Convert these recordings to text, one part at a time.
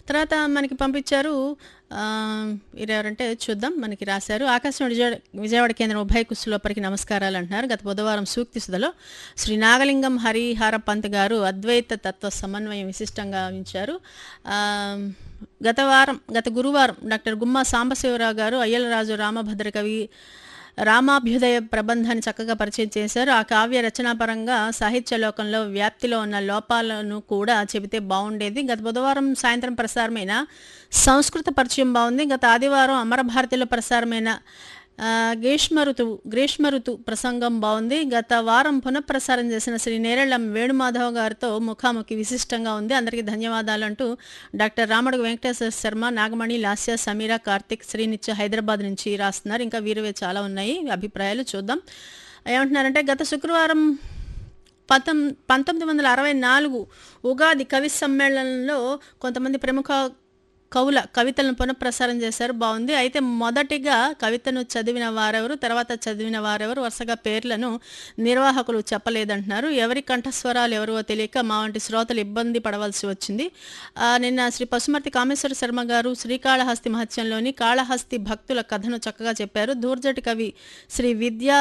తర్వాత మనకి పంపించారు ఆహ్, వీరెవరంటే చూద్దాం. మనకి రాశారు. ఆకాశవాణి విజయవాడ విజయవాడ కేంద్రం ఉభయ కుస్సులోపరికి నమస్కారాలు అంటున్నారు. గత బుధవారం సూక్తి సుధలో శ్రీ నాగలింగం హరిహర పంత్ గారు అద్వైత తత్వ సమన్వయం విశిష్టంగా ఉంచారు. ఆహ్, గత వారం గత గురువారం డాక్టర్ గుమ్మా సాంబశివరావు గారు అయ్యలరాజు రామభద్ర కవి రామాభ్యుదయ ప్రబంధాన్ని చక్కగా పరిచయం చేశారు. ఆ కావ్య రచనాపరంగా సాహిత్య లోకంలో వ్యాప్తిలో ఉన్న లోపాలను కూడా చెబితే బావుండేది. గత బుధవారం సాయంత్రం ప్రసారమైన సంస్కృత పరిచయం బావుంది. గత ఆదివారం అమరభారతిలో ప్రసారమైన ఆహ్, గ్రీష్మ ఋతువు గ్రీష్మ ఋతు ప్రసంగం బావుంది. గత వారం పునఃప్రసారం చేసిన శ్రీ నేరెళ్ల వేణుమాధవ్ గారితో ముఖాముఖి విశిష్టంగా ఉంది. అందరికీ ధన్యవాదాలంటూ డాక్టర్ రామడుగు వెంకటేశ్వర శర్మ, నాగమణి, లాస్య, సమీర, కార్తిక్, శ్రీనిత్య హైదరాబాద్ నుంచి రాస్తున్నారు. ఇంకా వీరివే చాలా ఉన్నాయి అభిప్రాయాలు చూద్దాం. ఏమంటున్నారంటే గత శుక్రవారం పతం 1964 ఉగాది కవి సమ్మేళనంలో కొంతమంది ప్రముఖ కవుల కవితలను పునఃప్రసారం చేశారు. బావుంది. అయితే మొదటిగా కవితను చదివిన వారెవరు, తర్వాత చదివిన వారెవరు వరుసగా పేర్లను నిర్వాహకులు చెప్పలేదంటున్నారు. ఎవరి కంఠస్వరాలు ఎవరో తెలియక మా వంటి శ్రోతలు ఇబ్బంది పడవలసి వచ్చింది. ఆహ్, నిన్న శ్రీ పశుమర్తి కామేశ్వర శర్మ గారు శ్రీకాళహస్తి మహత్యంలోని కాళహస్తి భక్తుల కథను చక్కగా చెప్పారు. దూర్జటి కవి శ్రీ విద్యా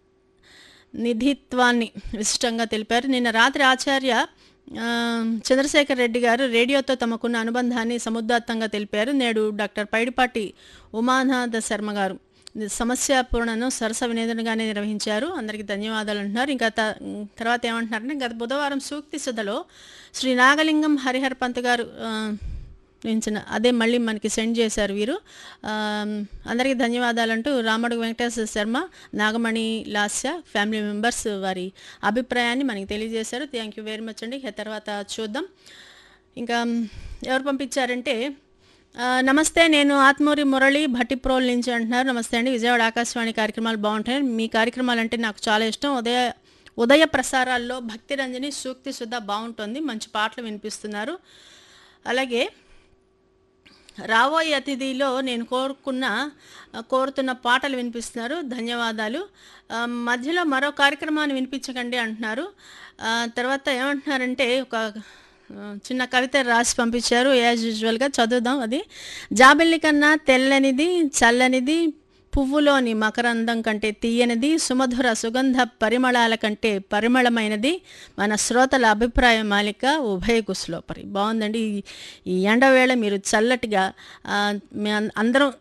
నిధిత్వాన్ని విశిష్టంగా తెలిపారు. నిన్న రాత్రి ఆచార్య ఆహ్, చంద్రశేఖర్ రెడ్డి గారు రేడియోతో తమకున్న అనుబంధాన్ని సముదాత్తంగా తెలిపారు. నేడు డాక్టర్ పైడిపాటి ఉమానాథ శర్మ గారు సమస్య పూరణను సరస వినోదనగానే నిర్వహించారు. అందరికీ ధన్యవాదాలు అంటున్నారు. ఇంకా త తర్వాత ఏమంటున్నారంటే గత బుధవారం సూక్తి సుధలో శ్రీ నాగలింగం హరిహర పంత్ గారు ఆహ్, నించిన అదే మళ్ళీ మనకి సెండ్ చేశారు వీరు. ఆహ్, అందరికీ ధన్యవాదాలంటూ రామడుగు వెంకటేశ్వర శర్మ, నాగమణి, లాస్య ఫ్యామిలీ మెంబర్స్ వారి అభిప్రాయాన్ని మనకి తెలియజేశారు. థ్యాంక్ యూ వెరీ మచ్ అండి. ఇక తర్వాత చూద్దాం. ఇంకా ఎవరు పంపించారంటే ఆహ్, నమస్తే నేను ఆత్మూరి మురళి భట్టిప్రోలు నుంచి అంటున్నారు. నమస్తే అండి. విజయవాడ ఆకాశవాణి కార్యక్రమాలు బావుంటాయి. మీ కార్యక్రమాలంటే నాకు చాలా ఇష్టం. ఉదయ ఉదయ ప్రసారాల్లో భక్తి రంజని, సూక్తి సుధ బావుంటుంది. మంచి పాటలు వినిపిస్తున్నారు. అలాగే రాబోయే అతిథిలో నేను కోరుకున్న కోరుతున్న పాటలు వినిపిస్తున్నారు. ధన్యవాదాలు. ఆహ్, మధ్యలో మరో కార్యక్రమాన్ని వినిపించకండి అంటున్నారు. ఆహ్, తర్వాత ఏమంటున్నారంటే ఒక ఆహ్, చిన్న కవిత రాసి పంపించారు. యాజ్ యూజువల్‌గా చదువుదాం అది. జాబిల్లి కన్నా తెల్లనిది, చల్లనిది పువ్వులోని మకరందం కంటే తీయనిది, సుమధుర సుగంధ పరిమళాల కంటే పరిమళమైనది మన శ్రోతల అభిప్రాయ మాలిక ఉభయ కుస్లోపరి. బావుందండి. ఈ ఈ ఎండ వేళ మీరు చల్లటిగా ఆహ్, మే అందరం